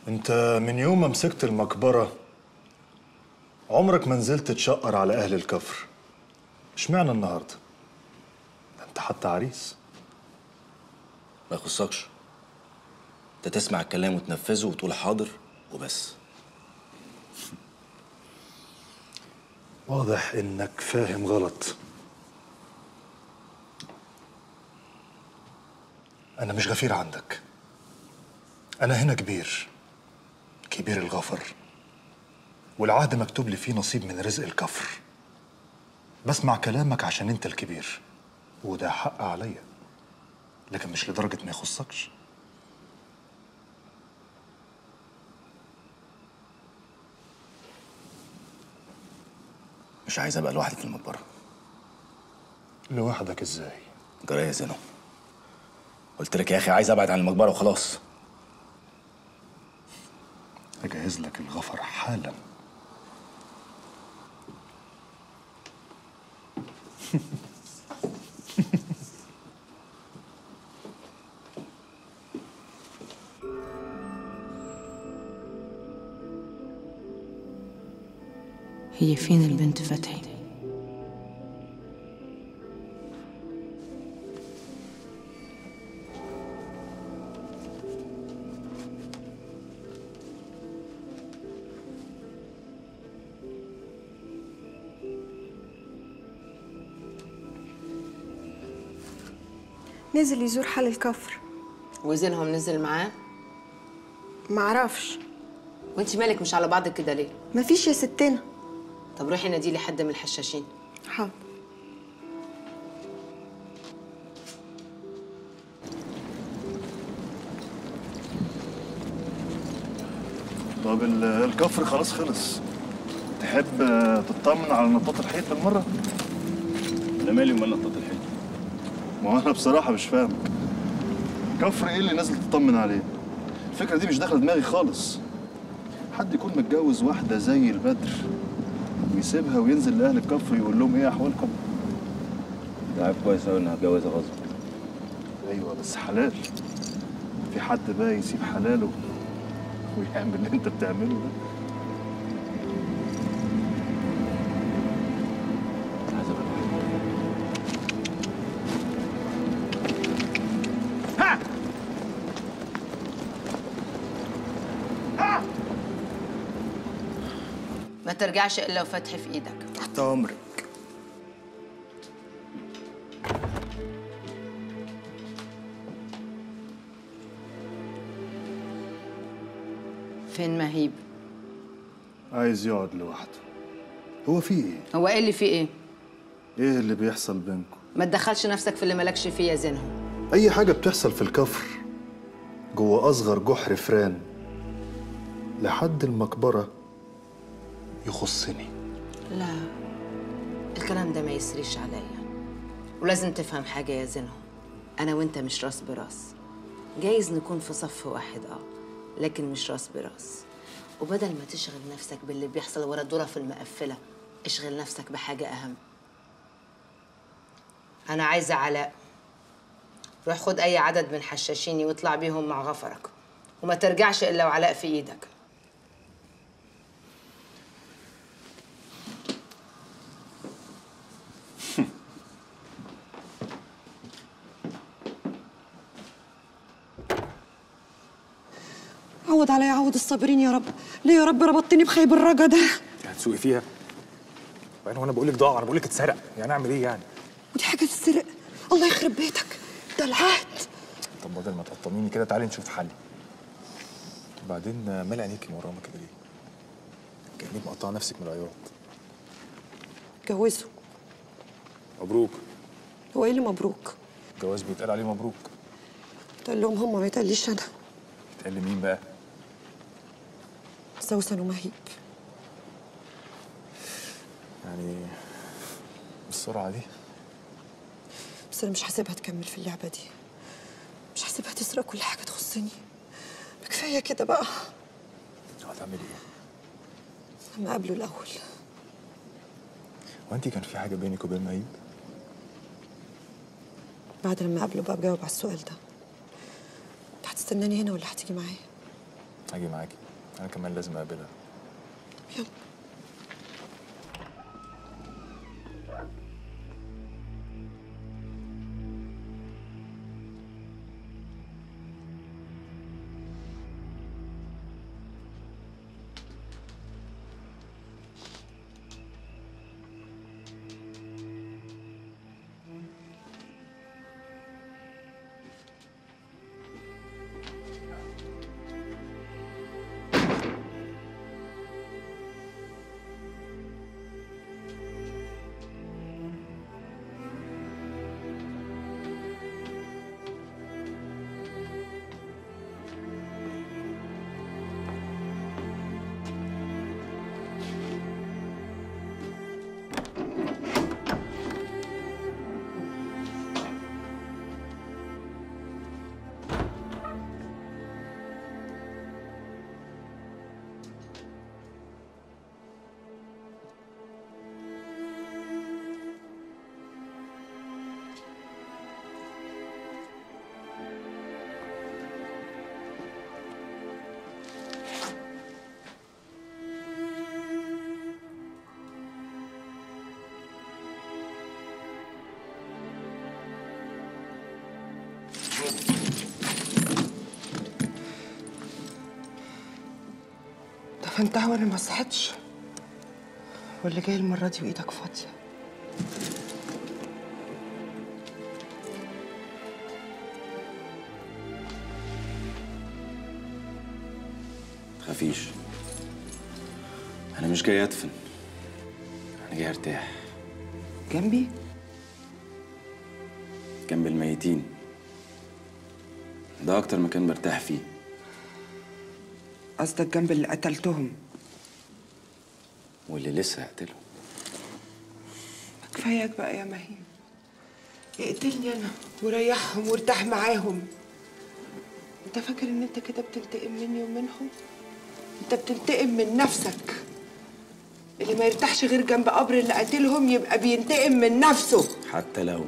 انت من يوم ما مسكت المقبرة عمرك ما نزلت تشقر على اهل الكفر اشمعنى النهارده ده انت حتى عريس ما يخصكش انت تسمع الكلام وتنفذه وتقول حاضر وبس واضح انك فاهم غلط انا مش غفير عندك انا هنا كبير كبير الغفر والعهد مكتوب لي فيه نصيب من رزق الكفر بسمع كلامك عشان انت الكبير وده حق عليا لكن مش لدرجة ما يخصكش مش عايز ابقى لوحدي في المقبره لوحدك ازاي جرايه زينو قلت لك يا اخي عايز ابعد عن المقبره وخلاص اجهز لك الغفر حالا هي فين البنت فتحي نزل يزور حال الكفر وزينهم نزل معاه معرفش وانت مالك مش على بعضك كده ليه مفيش يا ستنا طب روحي نادي لي حد من الحشاشين حاضر طب ال- الكفر خلاص خلص تحب آه، تطمن على نطاط الحيط بالمرة؟ انا مالي ومال نطاط الحلم ما هو انا بصراحة مش فاهم كفر ايه اللي نازل تطمن عليه؟ الفكرة دي مش داخلة دماغي خالص حد يكون متجوز واحدة زي البدر ويسيبها وينزل لأهل الكفر يقول لهم ايه أحوالكم؟ ده عارف كويس قوي انها هتجوزها غصب ايوه بس حلال في حد بقى يسيب حلاله ويعمل اللي انت بتعمله ده عايز ابقى لوحدي ما ترجعش الا وفتحي في ايدك تحت امرك فين مهيب عايز يقعد لوحده هو في ايه؟ هو ايه اللي فيه ايه ايه اللي بيحصل بينكم؟ ما تدخلش نفسك في اللي مالكش فيه يا زينهم أي حاجة بتحصل في الكفر جوه أصغر جحر فران لحد المقبرة يخصني لا الكلام ده ما يسريش عليا ولازم تفهم حاجة يا زينهم أنا وأنت مش راس براس جايز نكون في صف واحد اه لكن مش راس براس وبدل ما تشغل نفسك باللي بيحصل ورا الدرف المقفلة اشغل نفسك بحاجة أهم أنا عايزة علاء روح خد أي عدد من حشاشيني واطلع بيهم مع غفرك وما ترجعش إلا وعلاء في إيدك عوض عليا عوض الصابرين يا رب ليه يا رب ربطتني بخيب الرجا ده انت هتسوقي فيها وبعدين وانا بقول لك ضاع انا بقول لك اتسرق يعني اعمل ايه يعني ودي حاجه تتسرق الله يخرب بيتك ده العهد طب بدل ما تقطميني كده تعالي نشوف حل وبعدين آه، مال عينيكي مرامه كده ليه كانك مقطعه نفسك من العياط جوزه مبروك هو ايه اللي مبروك الجواز بيتقال عليه مبروك تقول لهم هم ما يتقاليش انا بيتقال لمين بقى سوسن ومهيب يعني بالسرعه دي بس انا مش هسيبها تكمل في اللعبه دي مش هسيبها تسرق كل حاجه تخصني كفايه كده بقى هتعملي ايه لما اقابله الاول هو انت كان في حاجه بينك وبين مهيب بعد لما اقابله بقى بجاوب على السؤال ده انت هتستناني هنا ولا هتيجي معايا هاجي معاكي انا كمان لازم اقابلها يلا دفنتها وانا ما صحتش واللي جاي المره دي وايدك فاضيه تخافيش انا مش جاي ادفن انا جاي ارتاح جنبي جنب الميتين ده اكتر مكان برتاح فيه قصدك جنب اللي قتلتهم واللي لسه هقتله كفاياك بقى يا مهيم اقتلني انا وريحهم وارتاح معاهم انت فاكر ان انت كده بتنتقم مني ومنهم انت بتنتقم من نفسك اللي ما يرتاحش غير جنب قبر اللي قتلهم يبقى بينتقم من نفسه حتى لو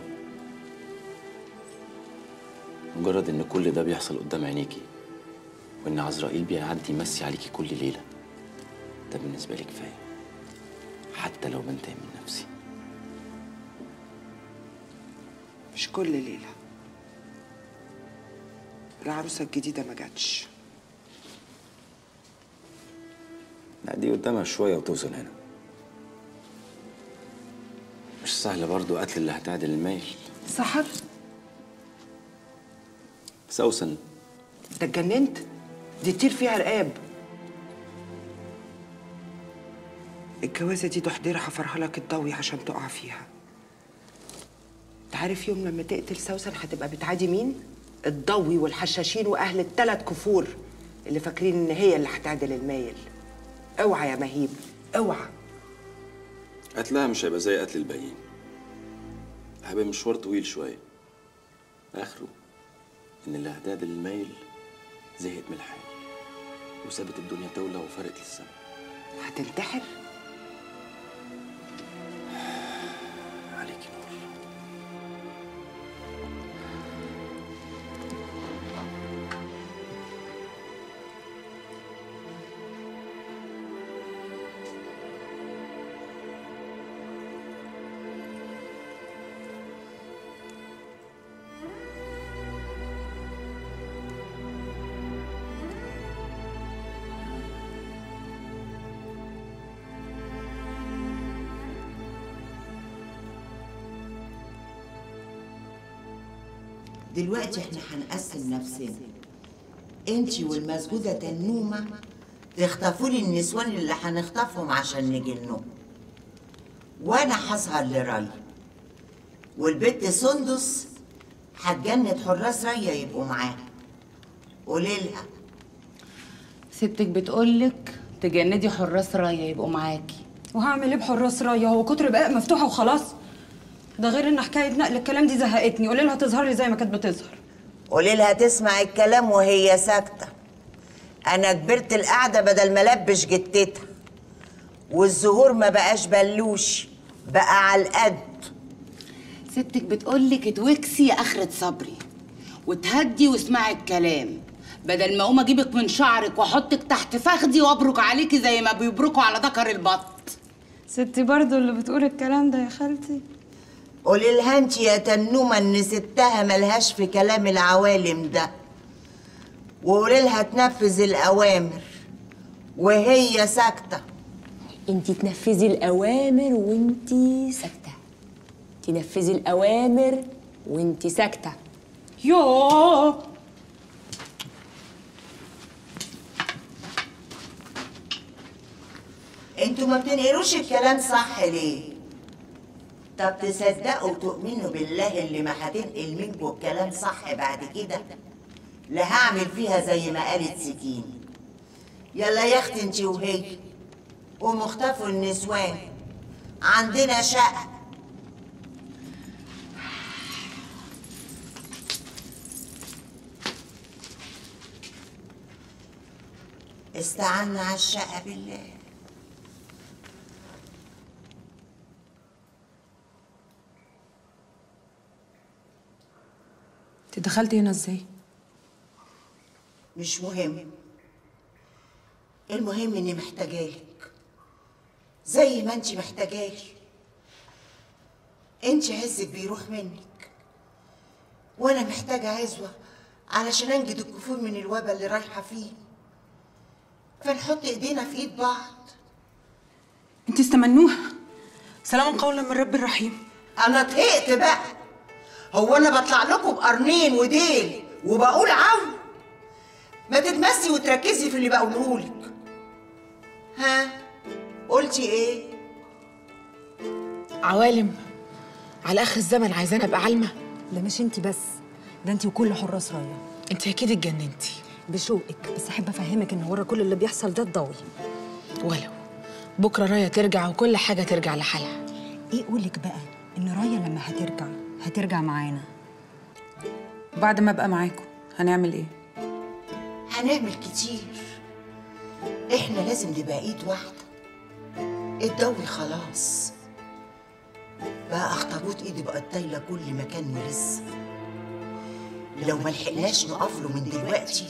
مجرد ان كل ده بيحصل قدام عينيكي وان عزرائيل بيعدي يمسي عليكي كل ليله ده بالنسبه لي كفايه حتى لو بنتقم من نفسي مش كل ليله العروسه الجديده ما جاتش لا دي قدامها شويه وتوصل هنا مش سهل برضو قتل اللي هتعدل الميل سحر سوسن انت اتجننت دي تطير فيها رقاب الجوازة دي تحضير حفرها لك الضوي عشان تقع فيها انت عارف يوم لما تقتل سوسن هتبقى بتعادي مين؟ الضوي والحشاشين واهل الثلاث كفور اللي فاكرين ان هي اللي هتعدل المايل اوعى يا مهيب اوعى قتلها مش هيبقى زي قتل الباقيين هيبقى مشوار طويل شوية آخره إن اللي هتعدل المايل زهقت من الحال وسابت الدنيا تولع وفرقت للسما هتنتحر عليكي نور دلوقتي احنا هنقسم نفسنا انتي والمسجودة تنومة تخطفوا لي النسوان اللي هنخطفهم عشان نجنهم وانا هسهر لري والبت سندس هتجند حراس ريا يبقوا معاها قولي لها ستك بتقولك تجندي حراس راية يبقوا معاكي وهعمل ايه بحراس رايه هو كتر بقى مفتوحه وخلاص ده غير ان حكايه نقل الكلام دي زهقتني قولي لها تظهر لي زي ما كانت بتظهر قولي لها تسمع الكلام وهي ساكتة أنا كبرت القعدة بدل ما لبش جتتها والزهور ما بقاش بلوش بقى على القد ستك بتقولك اتوكسي يا اخرة صبري وتهدي واسمعي الكلام بدل ما اقوم اجيبك من شعرك واحطك تحت فخدي وابرك عليكي زي ما بيبركوا على ذكر البط ستي برضو اللي بتقول الكلام ده يا خالتي قولي لها انت يا تنومة ان ستها ملهاش في كلام العوالم ده وقولي لها تنفذ الأوامر وهي ساكتة انت تنفذي الاوامر وانت ساكته تنفذي الاوامر وانت ساكته يوه انتوا ما بتنقلوش الكلام صح ليه؟ طب تصدقوا وتؤمنوا بالله اللي ما هتنقل منكم الكلام صح بعد كده لا هعمل فيها زي ما قالت سكين يلا يا اختي انت وهي قوموا اختفوا النسوان عندنا شقة استعنا على الشقة بالله انت دخلتي هنا ازاي مش مهم المهم اني محتاجالك زي ما انت محتاجالي انت عزك بيروح منك وانا محتاجه عزوه علشان انجد الكفور من الوبا اللي رايحه فيه فنحط ايدينا في ايد بعض انت استمنوها سلام قولا من رب الرحيم انا طهقت بقى هو انا بطلع لكم بقرنين وديل وبقول عو ما تتمسي وتركزي في اللي بقولهولك ها قلتي ايه عوالم على اخر الزمن عايزانا ابقى عالمه ده مش انت بس ده انت وكل حراس رايه انت اكيد اتجننتي بشوقك بس احب افهمك ان ورا كل اللي بيحصل ده الضوي ولو بكره رايه ترجع وكل حاجه ترجع لحالها ايه قولك بقى ان رايه لما هترجع هترجع معانا بعد ما ابقى معاكم هنعمل ايه هنعمل كتير احنا لازم نبقى ايد واحده الدوري خلاص بقى اخطبوط ايدي بقت طايله كل مكان ولسه لو ما لحقناش نقف له من دلوقتي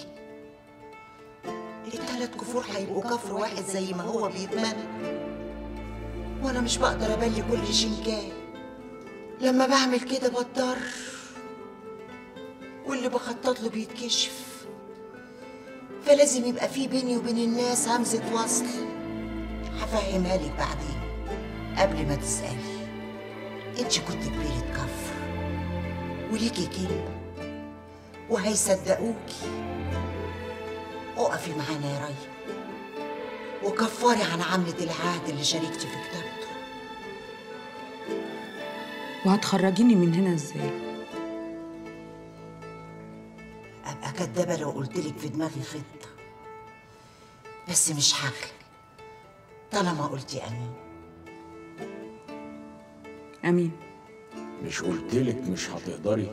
التلات كفور هيبقوا كفر واحد زي ما هو بيتمنى وانا مش بقدر ابلي كل شنكاه لما بعمل كده بضطر واللي بخطط له بيتكشف فلازم يبقى في بيني وبين الناس همزة وصل هفهمها لك بعدين قبل ما تسألي انت كنت كبيرة كفر وليكي كلمة وهيصدقوكي اقفي معانا يا ريا وكفري عن عملة العهد اللي شاركتي في كتابته وهتخرجيني من هنا ازاي ابقى كدابة لو قلتلك في دماغي خطة بس مش هغلب طالما قلتي امين امين مش قلتلك مش هتقدري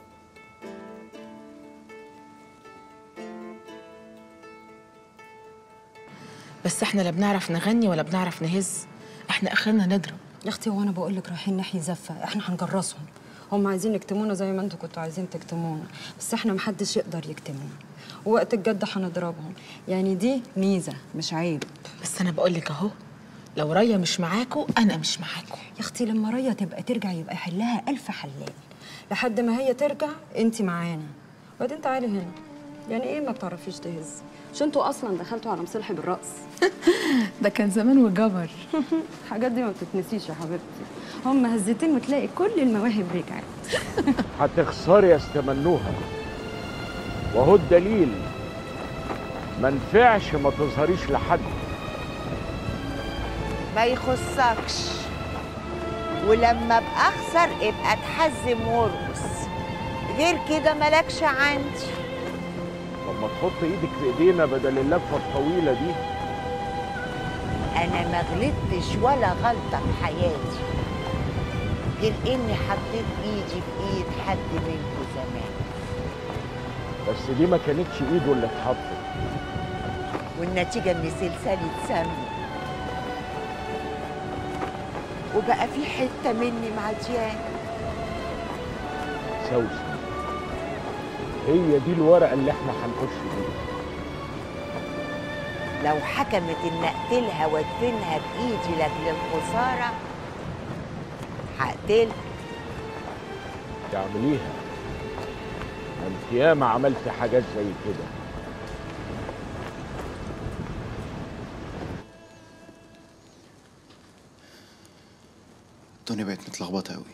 بس احنا لا بنعرف نغني ولا بنعرف نهز احنا اخرنا نضرب يا اختي وانا بقول لك رايحين ناحيه زفه احنا هنجرسهم هم عايزين يكتمونا زي ما انتوا كنتوا عايزين تكتمونا بس احنا محدش يقدر يكتمونا ووقت الجد هنضربهم يعني دي ميزه مش عيب بس انا بقول لك اهو لو رايه مش معاكو انا مش معاكو يا اختي لما ريا تبقى ترجع يبقى حلها الف حلال لحد ما هي ترجع انت معانا وبعدين تعالي هنا يعني ايه ما بتعرفيش تهزي مش انتوا اصلا دخلتوا على مصلحي بالرقص ده كان زمان وجبر الحاجات دي ما بتتنسيش يا حبيبتي هم هزتين وتلاقي كل المواهب رجعت هتخسري يا استمنوها وهو الدليل ما نفعش ما تظهريش لحد ما يخصكش ولما ابقى اخسر ابقى اتحزم وارقص غير كده مالكش عندي طب ما تحط ايدك في ايدينا بدل اللفه الطويله دي انا ما غلطتش ولا غلطه في حياتي غير اني حطيت ايدي في ايد حد منكم زمان بس دي ما كانتش ايده اللي اتحطت والنتيجه ان سلسلي اتسمى وبقى في حته مني معديانه سوسن هي دي الورقه اللي احنا هنخش بيها لو حكمت ان اقتلها وادفنها بايدي لاجل الخساره هقتلها تعمليها ما انت ياما عملت حاجات زي كده الدنيا بقت متلخبطة أوي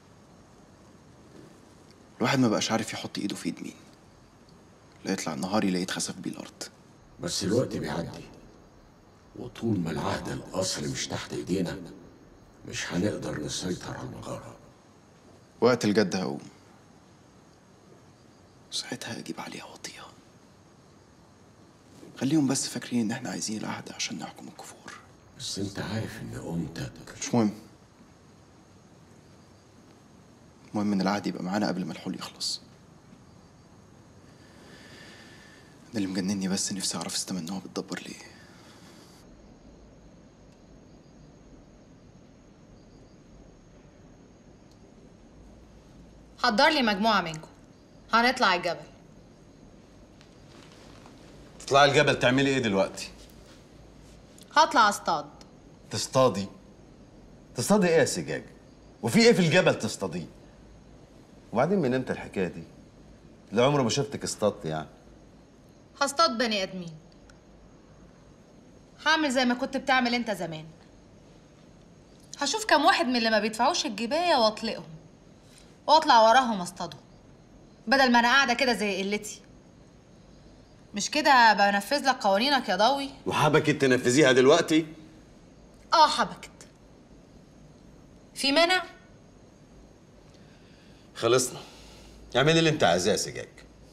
الواحد ما بقاش عارف يحط إيده في إيد مين لا يطلع النهار يلاقيه اتخسف بيه الأرض بس الوقت بيعدي وطول ما العهد الأصلي مش تحت إيدينا مش هنقدر نسيطر على المغارة وقت الجد هقوم ساعتها أجيب عليها وطيها خليهم بس فاكرين إن إحنا عايزين العهد عشان نحكم الكفور بس أنت عارف إن أمتك مش مهم المهم إن العهد يبقى معانا قبل ما الحول يخلص ده اللي مجنني بس نفسي أعرف استمنوها بتدبر ليه حضر لي مجموعة منكم هنطلع الجبل تطلعي الجبل تعملي ايه دلوقتي؟ هطلع اصطاد تصطادي تصطادي ايه يا سجاج؟ وفي ايه في الجبل تصطاديه؟ وبعدين من امتى الحكايه دي؟ لا عمري ما شفتك اصطادت يعني هصطاد بني ادمين هعمل زي ما كنت بتعمل انت زمان هشوف كم واحد من اللي ما بيدفعوش الجباية واطلقهم واطلع وراهم اصطادهم بدل ما انا قاعدة كده زي قلتي مش كده بنفذ لك قوانينك يا ضوي وحبكت تنفذيها دلوقتي؟ اه حبكت في مانع خلصنا اعملي اللي انت عايزاه يا سجاج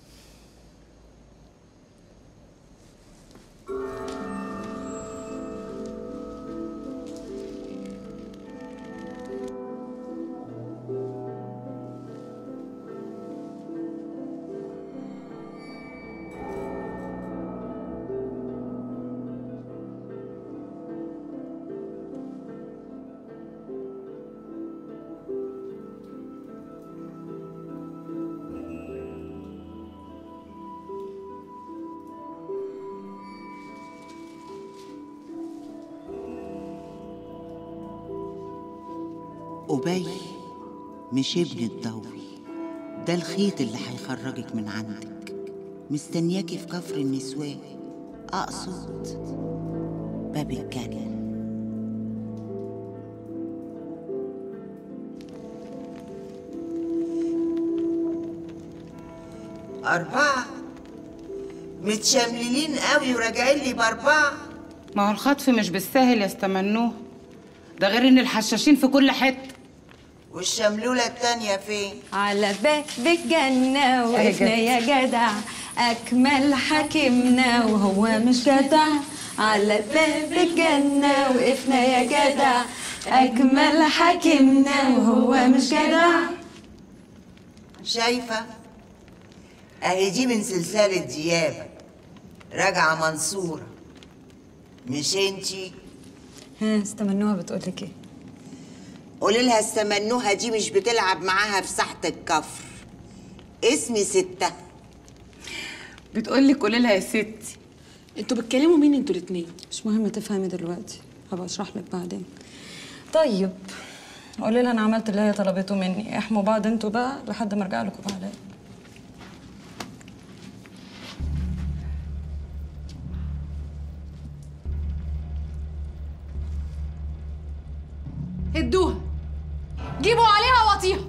أبي مش ابن الضوي ده الخيط اللي هيخرجك من عندك مستنياكي في كفر النسوان أقصد باب الجنة أربعة متشملين قوي وراجعين لي بأربعة ما هو الخطف مش بالسهل يستمنوه ده غير ان الحشاشين في كل حته والشملولة التانية فين؟ على باب الجنة وقفنا يا جدع أكمل حكيمنا وهو مش جدع على باب الجنة وقفنا يا جدع أكمل حكيمنا وهو مش جدع شايفة؟ أهي دي من سلسلة ديابة راجعة منصورة مش انتي ها استمنوها بتقولك ايه قولي لها استمنوها دي مش بتلعب معاها في ساحة الكفر اسمي ستة بتقول لك قولي لها يا ستي انتوا بتكلموا مين انتوا الاتنين مش مهم تفهمي دلوقتي هبقى اشرح لك بعدين طيب قولي لها انا عملت اللي هي طلبته مني احموا بعض انتوا بقى لحد ما ارجع لكم بعدين هدوها جيبوا عليها وطيها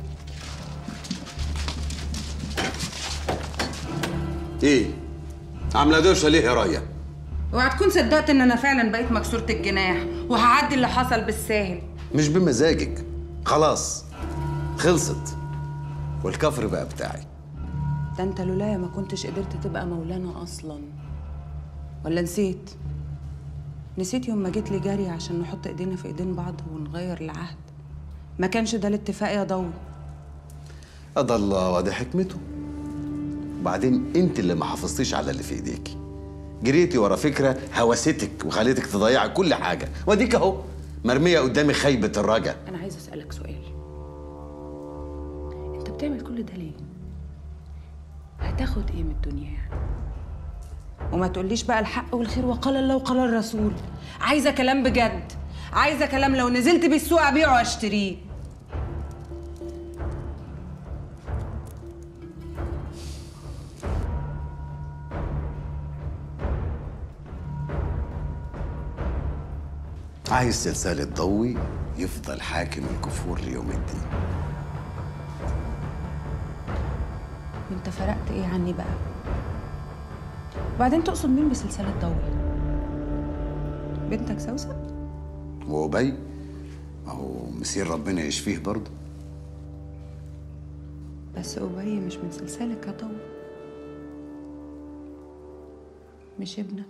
ايه؟ عامله دوشه ليه يا رايه؟ اوعى تكون صدقت ان انا فعلا بقيت مكسوره الجناح وهعدي اللي حصل بالساهل مش بمزاجك خلاص خلصت والكفر بقى بتاعي ده انت لولايا ما كنتش قدرت تبقى مولانا اصلا ولا نسيت نسيت يوم ما جيت لي جري عشان نحط ايدينا في ايدين بعض ونغير العهد ما كانش ده الاتفاق يا ضوي قضى الله وده حكمته وبعدين انت اللي ما حافظتيش على اللي في ايديكي جريتي ورا فكره هوستك وخليتك تضيعي كل حاجه واديك اهو مرميه قدامي خيبه الرجا انا عايزه اسالك سؤال انت بتعمل كل ده ليه؟ انت ليه مش عايز تسيب البلد؟ ليه؟ ليه؟ ليه؟ ليه؟ هتاخد ايه من الدنيا يعني وما تقوليش بقى الحق والخير وقال الله وقال الرسول عايزه كلام بجد عايزه كلام لو نزلت بيه السوق ابيعه واشتريه عايز سلسال الضوي يفضل حاكم الكفور ليوم الدين وانت فرقت ايه عني بقى وبعدين تقصد مين بسلسال الضوء بنتك سوسن وأبي ما هو مسير ربنا يشفيه برضه بس أبي مش من سلسالك يا ضوء مش ابنك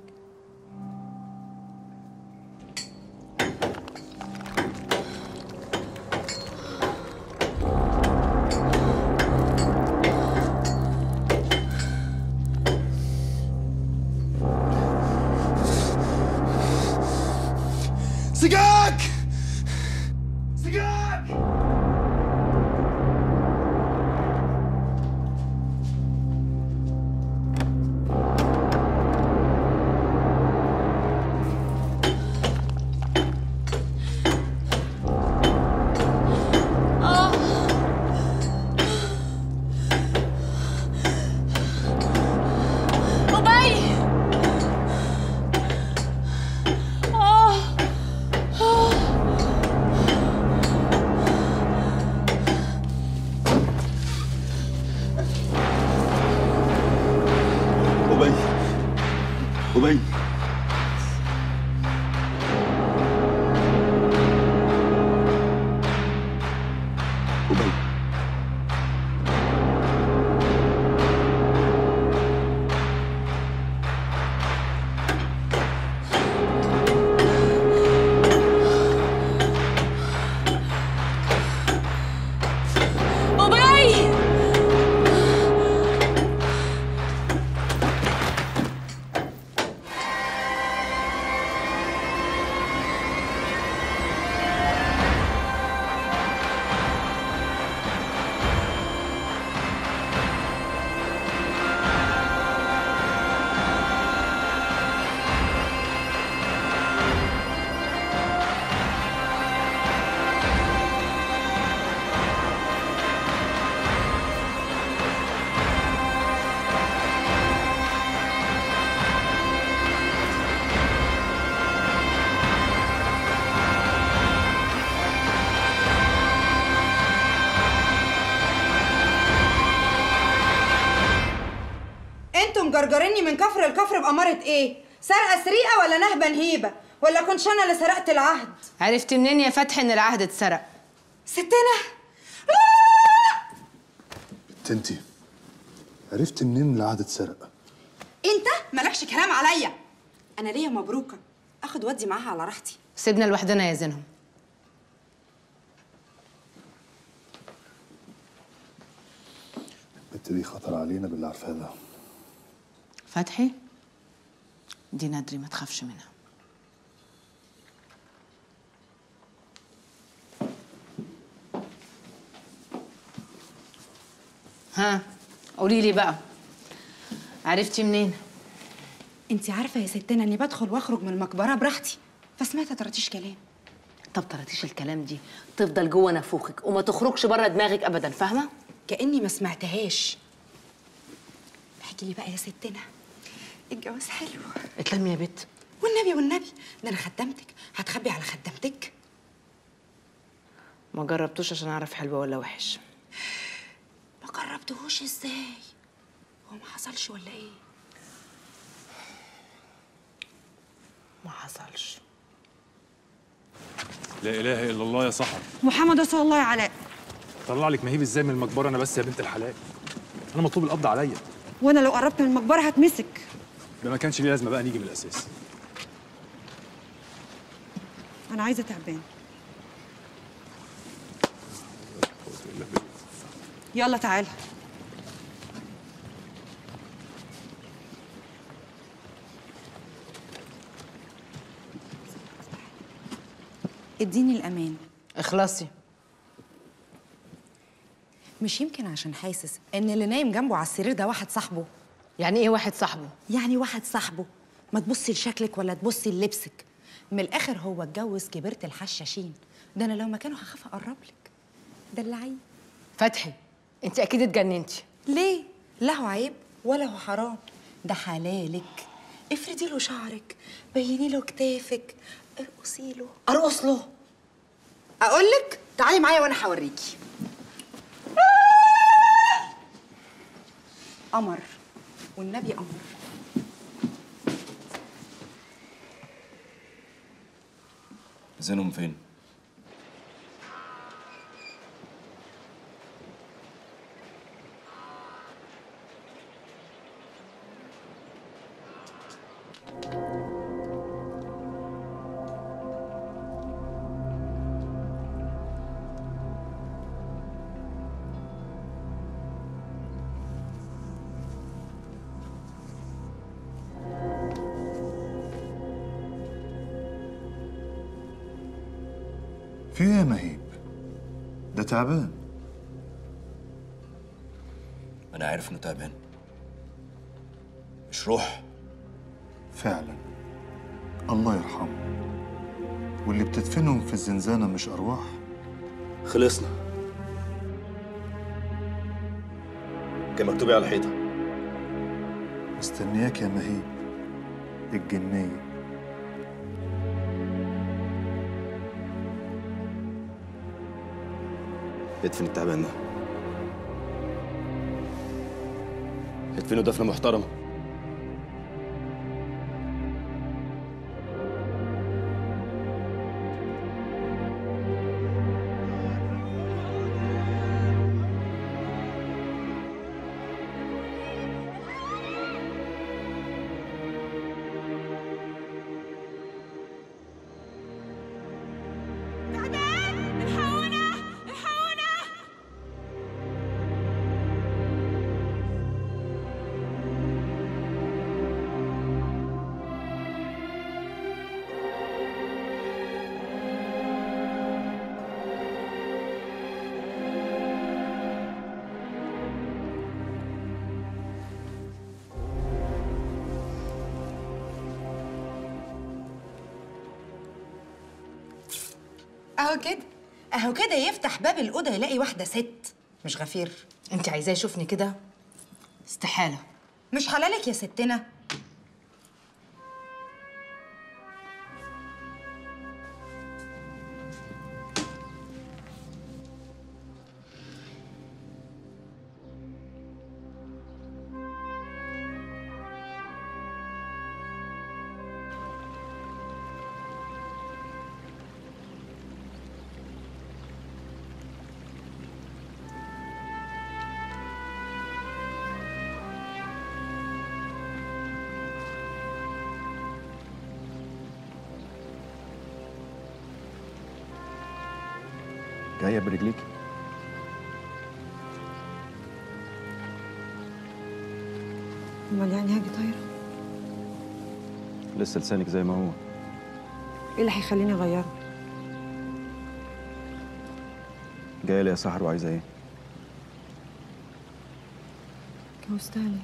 سجاك سجاك آه. أبي آه. آه. أبي أبي أبي أبي انتوا مجرجريني من كفر لكفر بأمارة ايه؟ سرقة سرقة ولا نهبة نهيبة؟ ولا كنتش انا اللي سرقت العهد؟ عرفت منين يا فتحي ان العهد اتسرق ستنا انتي عرفت منين إن العهد اتسرق انت مالكش كلام عليا انا ليا مبروكة اخد ودي معاها على راحتي سيبنا لوحدنا يا زينهم البت دي خطر علينا باللي عارفاه ده فتحي دي ندري ما تخافش منها ها قولي لي بقى عرفتي منين انت عارفة يا ستنا اني بدخل واخرج من المقبرة براحتي فسمعت طرطيش كلام طب طرطيش الكلام دي تفضل جوه نافوخك وما تخرجش بره دماغك ابدا فاهمه كأني ما سمعتهاش احكي لي بقى يا ستنا الجواز حلو اتلمي يا بت والنبي والنبي ده انا خدمتك هتخبي على خدمتك ما جربتوش عشان اعرف حلو ولا وحش ما جربتهوش ازاي هو ما حصلش ولا ايه ما حصلش لا اله الا الله يا صاحبي محمد صلى الله عليه طلع لك مهيب ازاي من المقبره انا بس يا بنت الحلال انا مطلوب القبض عليا وانا لو قربت من المقبره هتمسك ده ما كانش ليه لازمه بقى نيجي من الاساس انا عايزه تعبان يلا تعالى اديني الامان اخلصي مش يمكن عشان حاسس ان اللي نايم جنبه على السرير ده واحد صاحبه يعني ايه واحد صاحبه يعني واحد صاحبه ما تبصي لشكلك ولا تبصي للبسك من الاخر هو اتجوز كبيره الحشاشين ده انا لو مكانه هخاف اقرب لك ده اللي عيب فتحي انت اكيد اتجننتي ليه لا هو عيب ولا هو حرام ده حلالك افردي له شعرك بيني له كتافك ارقصي له ارقص له اقول لك تعالي معايا وانا هوريكي قمر والنبي قمر زينهم فين؟ في ايه يا مهيب؟ ده تعبان انا عارف انه تعبان مش روح فعلا الله يرحمه واللي بتدفنهم في الزنزانة مش أرواح خلصنا كان مكتوب إيه على الحيطه مستنياك يا مهيب الجنية ادفن التعبان ده ادفنه دفنه محترمه اهو كده اهو كده يفتح باب الاوضه يلاقي واحده ست مش غفير انت عايزاه يشوفني كده استحاله مش حلالك يا ستنا جايه برجليك امال يعني هاجي طايره لسه لسانك زي ما هو ايه اللي هيخليني اغيره جايه لي يا سحر وعايزه ايه اتجوزتها ليه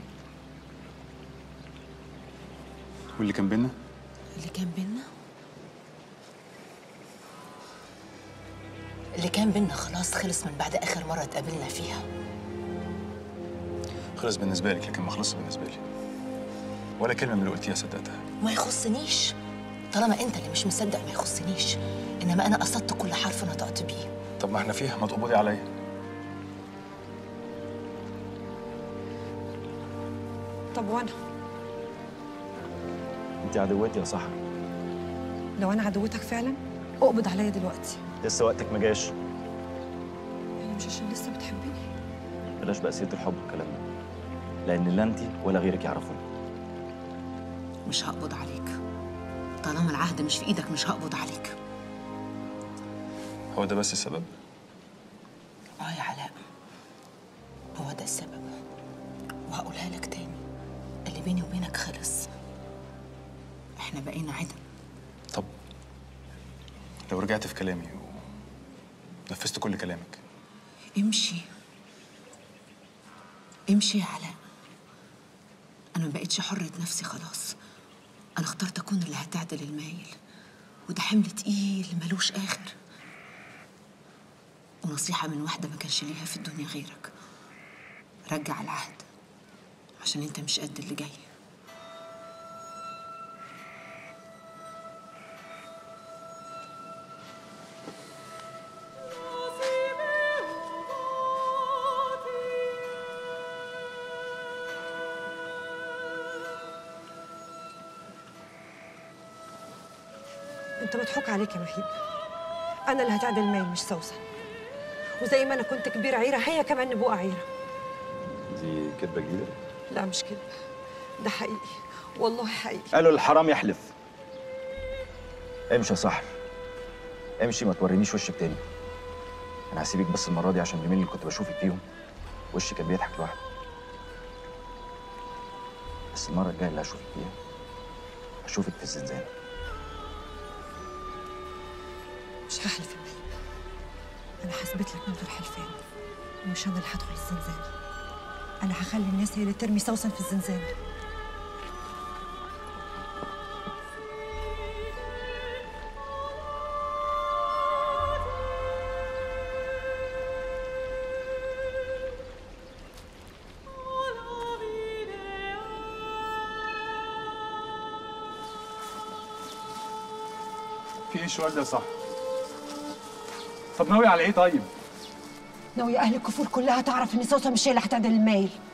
واللي كان بينا اللي كان بينا اللي كان بينا خلاص خلص من بعد اخر مره اتقابلنا فيها خلص بالنسبه لك لكن ما خلصش بالنسبه لي ولا كلمه من اللي قلتيها صدقتها ما يخصنيش طالما انت اللي مش مصدق ما يخصنيش انما انا قصدت كل حرف نطقت بيه طب ما احنا فيها ما تقبضي عليا طب وانا انت عدوتي يا سحر لو انا عدوتك فعلا اقبض عليا دلوقتي لسه وقتك ما جاش يعني مش عشان لسه بتحبني بلاش بقى سيره الحب والكلام ده لان لا انت ولا غيرك يعرفوني مش هقبض عليك طالما العهد مش في ايدك مش هقبض عليك هو ده بس السبب اه يا علاء هو ده السبب وهقولها لك تاني اللي بيني وبينك خلص احنا بقينا عدم طب لو رجعت في كلامي ونفذت كل كلامك امشي امشي يا علاء انا ما بقتش حرة نفسي خلاص انا اخترت اكون اللي هتعدل المايل وده حمل تقيل ملوش اخر ونصيحة من واحدة ما كانش ليها في الدنيا غيرك رجع العهد عشان انت مش قد اللي جاي انت مضحوك عليك يا مهيب انا اللي هتعدل المايل مش سوسن وزي ما انا كنت كبيره عيره هي كمان نبوءه عيره دي كدبه جديده لا مش كده ده حقيقي والله حقيقي قالوا الحرام يحلف امشي يا سحر امشي ما تورينيش وشك تاني انا هسيبك بس المره دي عشان اليومين اللي كنت بشوفك فيهم وشك كان بيضحك لوحده بس المره الجايه اللي هشوفك فيها هشوفك في الزنزانه مش هحلف يا مهيب انا هثبت لك من غير حلفان ومش انا اللي هدخل الزنزانه انا هخلي الناس هي اللي ترمي سوسن في الزنزانه في ايه السؤال ده يا صاحبي؟ طب ناوي على ايه طيب؟ ناوي اهل الكفور كلها تعرف ان سوسن مش هي اللي هتعدل المايل